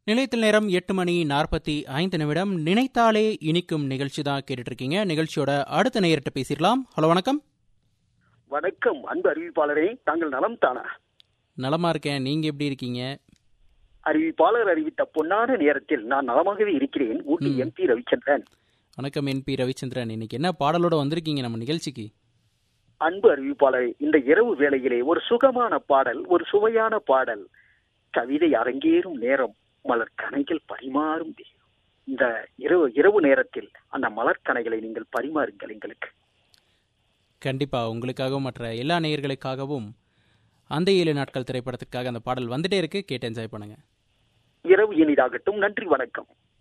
நிலையத்தில் நேரம் எட்டு மணி நாற்பத்தி ஐந்து நிமிடம் நினைத்தாலே இனிக்கும் நிகழ்ச்சி தான் கேட்டுட்டு இருக்கீங்க நிகழ்ச்சியோட அடுத்த நேயர்கிட்ட பேசிடலாம் ஹலோ வணக்கம் வணக்கம் அன்பு அறிவிப்பாளரே தாங்கள் நலம் தானா நலமா இருக்கேன் நீங்க எப்படி இருக்கீங்க அறிவிப்பாளர் அறிவித்த பொன்னான நேரத்தில் நான் நலமாகவே இருக்கிறேன் ஊட்டி எம்பி ரவிச்சந்திரன் வணக்கம் என்பி ரவிச்சந்திரன் இன்னைக்கு என்ன பாடலோட வந்திருக்கீங்க நம்ம நிகழ்ச்சிக்கு அன்பு அறிவிப்பாளரே இந்த இரவு வேளையிலே ஒரு சுகமான பாடல் ஒரு சுவையான பாடல் கவிதை அரங்கேறும் நேரம் மலர் கணைகள் பரிமாறும் நேரம். இந்த இரவு இரவு நேரத்தில் அந்த மலர் கணைகளை நீங்கள் பரிமாறுங்கள் எங்களுக்கு கண்டிப்பா உங்களுக்காகவும் மற்ற எல்லா நேயர்களுக்காகவும் அந்த ஏழு நாட்கள் திரைப்படத்துக்காக அந்த பாடல் வந்துட்டே இருக்கு கேட்டு என்ஜாய் பண்ணுங்க இரவு இனிதாகட்டும் நன்றி வணக்கம்